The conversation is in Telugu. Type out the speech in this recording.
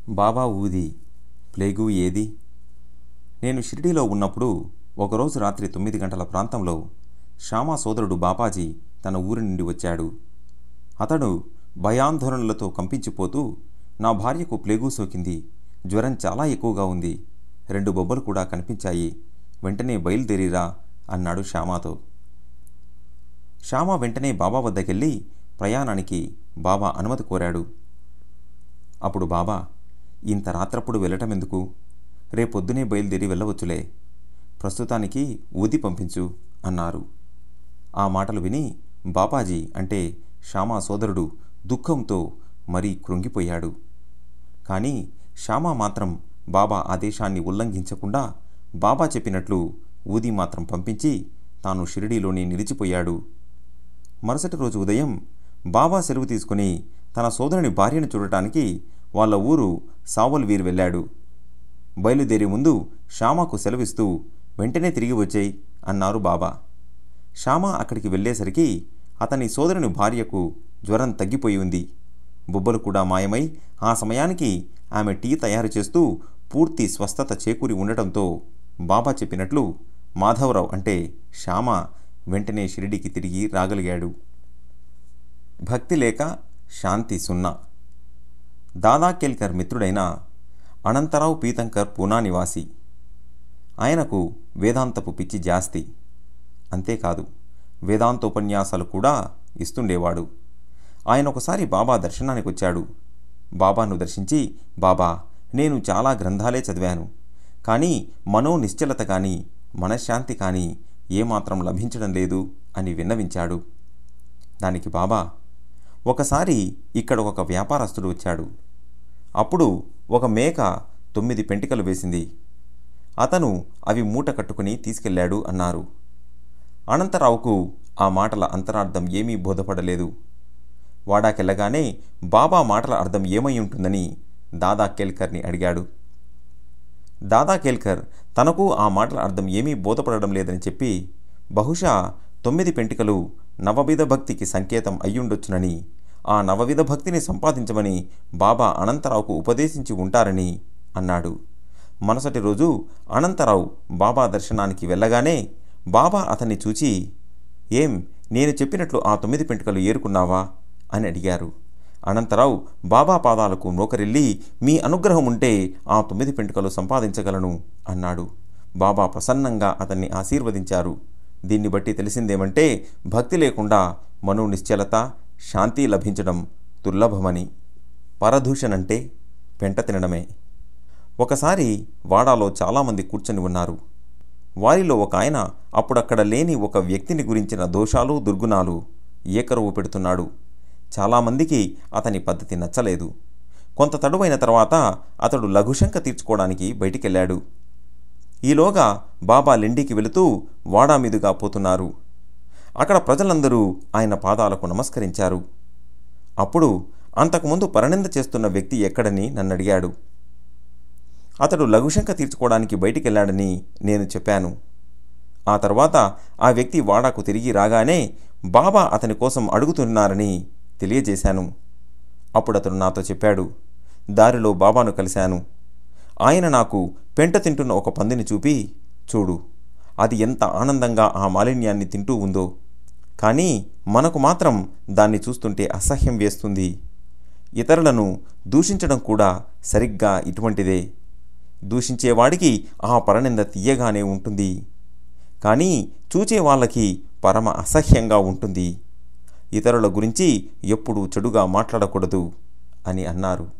బాబా ఊది ప్లేగు ఏది నేను షిరిడీలో ఉన్నప్పుడు ఒకరోజు రాత్రి తొమ్మిది గంటల ప్రాంతంలో శ్యామా సోదరుడు బాపాజీ తన ఊరి నుండి వచ్చాడు అతడు భయాందోళనలతో కంపించిపోతూ నా భార్యకు ప్లేగు సోకింది జ్వరం చాలా ఎక్కువగా ఉంది రెండు బొబ్బలు కూడా కనిపించాయి వెంటనే బయలుదేరిరా అన్నాడు శ్యామాతో శ్యామ వెంటనే బాబా వద్దకెళ్ళి ప్రయాణానికి బాబా అనుమతి కోరాడు అప్పుడు బాబా ఇంత రాత్రప్పుడు వెళ్ళటం ఎందుకు రేపొద్దునే బయలుదేరి వెళ్ళవచ్చులే ప్రస్తుతానికి ఊది పంపించు అన్నారు ఆ మాటలు విని బాపాజీ అంటే శ్యామా సోదరుడు దుఃఖంతో మరీ కృంగిపోయాడు కానీ శ్యామా మాత్రం బాబా ఆదేశాన్ని ఉల్లంఘించకుండా బాబా చెప్పినట్లు ఊది మాత్రం పంపించి తాను షిరిడీలోనే నిలిచిపోయాడు మరుసటి రోజు ఉదయం బాబా సెలవు తీసుకుని తన సోదరుని భార్యను చూడటానికి వాళ్ళ ఊరు సావల్వీర్ వెళ్ళాడు బయలుదేరే ముందు శ్యామకు సెలవిస్తూ వెంటనే తిరిగి వచ్చేయి అన్నారు బాబా శ్యామ అక్కడికి వెళ్ళేసరికి అతని సోదరుని భార్యకు జ్వరం తగ్గిపోయి ఉంది బొబ్బలు కూడా మాయమై ఆ సమయానికి ఆమె టీ తయారు చేస్తూ పూర్తి స్వస్థత చేకూరి ఉండటంతో బాబా చెప్పినట్లు మాధవరావు అంటే శ్యామ వెంటనే షిరిడికి తిరిగి రాగలిగాడు భక్తి లేక శాంతి సున్నా దాదా కేల్కర్ మిత్రుడైన అనంతరావు పీతంకర్ పూనా నివాసి ఆయనకు వేదాంతపు పిచ్చి జాస్తి అంతేకాదు వేదాంతోపన్యాసాలు కూడా ఇస్తుండేవాడు ఆయన ఒకసారి బాబా దర్శనానికి వచ్చాడు బాబాను దర్శించి బాబా నేను చాలా గ్రంథాలే చదివాను కానీ మనో నిశ్చలత కానీ మనశ్శాంతి కానీ ఏమాత్రం లభించడం లేదు అని విన్నవించాడు దానికి బాబా ఒకసారి ఇక్కడ ఒక వ్యాపారస్తుడు వచ్చాడు అప్పుడు ఒక మేక తొమ్మిది పెంటికలు వేసింది అతను అవి మూట కట్టుకుని తీసుకెళ్లాడు అన్నారు అనంతరావుకు ఆ మాటల అంతరార్థం ఏమీ బోధపడలేదు వాడాకెళ్ళగానే బాబా మాటల అర్థం ఏమై ఉంటుందని దాదా కేల్కర్ని అడిగాడు దాదా కేల్కర్ తనకు ఆ మాటల అర్థం ఏమీ బోధపడడం లేదని చెప్పి బహుశా తొమ్మిది పెంటికలు నవవిధ భక్తికి సంకేతం అయ్యుండొచ్చునని ఆ నవవిధ భక్తిని సంపాదించమని బాబా అనంతరావుకు ఉపదేశించి ఉంటారని అన్నాడు మరుసటి రోజు అనంతరావు బాబా దర్శనానికి వెళ్ళగానే బాబా అతన్ని చూచి ఏం నేను చెప్పినట్లు ఆ తొమ్మిది పెంటికలు ఏరుకున్నావా అని అడిగారు అనంతరావు బాబా పాదాలకు మోకరిల్లి మీ అనుగ్రహం ఉంటే ఆ తొమ్మిది పెంటుకలు సంపాదించగలను అన్నాడు బాబా ప్రసన్నంగా అతన్ని ఆశీర్వదించారు దీన్ని బట్టి తెలిసిందేమంటే భక్తి లేకుండా మనో నిశ్చలత శాంతి లభించడం దుర్లభమని పరదూషణంటే పెంట తినడమే ఒకసారి వాడాలో చాలామంది కూర్చొని ఉన్నారు వారిలో ఒక ఆయన అప్పుడక్కడ లేని ఒక వ్యక్తిని గురించిన దోషాలు దుర్గుణాలు ఏకరువు పెడుతున్నాడు చాలామందికి అతని పద్ధతి నచ్చలేదు కొంత తడువైన తర్వాత అతడు లఘుశంక తీర్చుకోవడానికి బయటికెళ్ళాడు ఈలోగా బాబా లెండికి వెళుతూ వాడా మీదుగా పోతున్నారు అక్కడ ప్రజలందరూ ఆయన పాదాలకు నమస్కరించారు అప్పుడు అంతకుముందు పరనింద చేస్తున్న వ్యక్తి ఎక్కడని నన్ను అడిగాడు అతడు లఘుశంక తీర్చుకోవడానికి బయటికెళ్ళాడని నేను చెప్పాను ఆ తర్వాత ఆ వ్యక్తి వాడాకు తిరిగి రాగానే బాబా అతని కోసం అడుగుతున్నారని తెలియజేశాను అప్పుడు అతడు నాతో చెప్పాడు దారిలో బాబాను కలిశాను ఆయన నాకు పెంట తింటున్న ఒక పందిని చూపి చూడు అది ఎంత ఆనందంగా ఆ మాలిన్యాన్ని తింటూ ఉందో కానీ మనకు మాత్రం దాన్ని చూస్తుంటే అసహ్యం వేస్తుంది ఇతరులను దూషించడం కూడా సరిగ్గా ఇటువంటిదే దూషించేవాడికి ఆ పరనింద తీయగానే ఉంటుంది కానీ చూచే వాళ్ళకి పరమ అసహ్యంగా ఉంటుంది ఇతరుల గురించి ఎప్పుడూ చెడుగా మాట్లాడకూడదు అని అన్నారు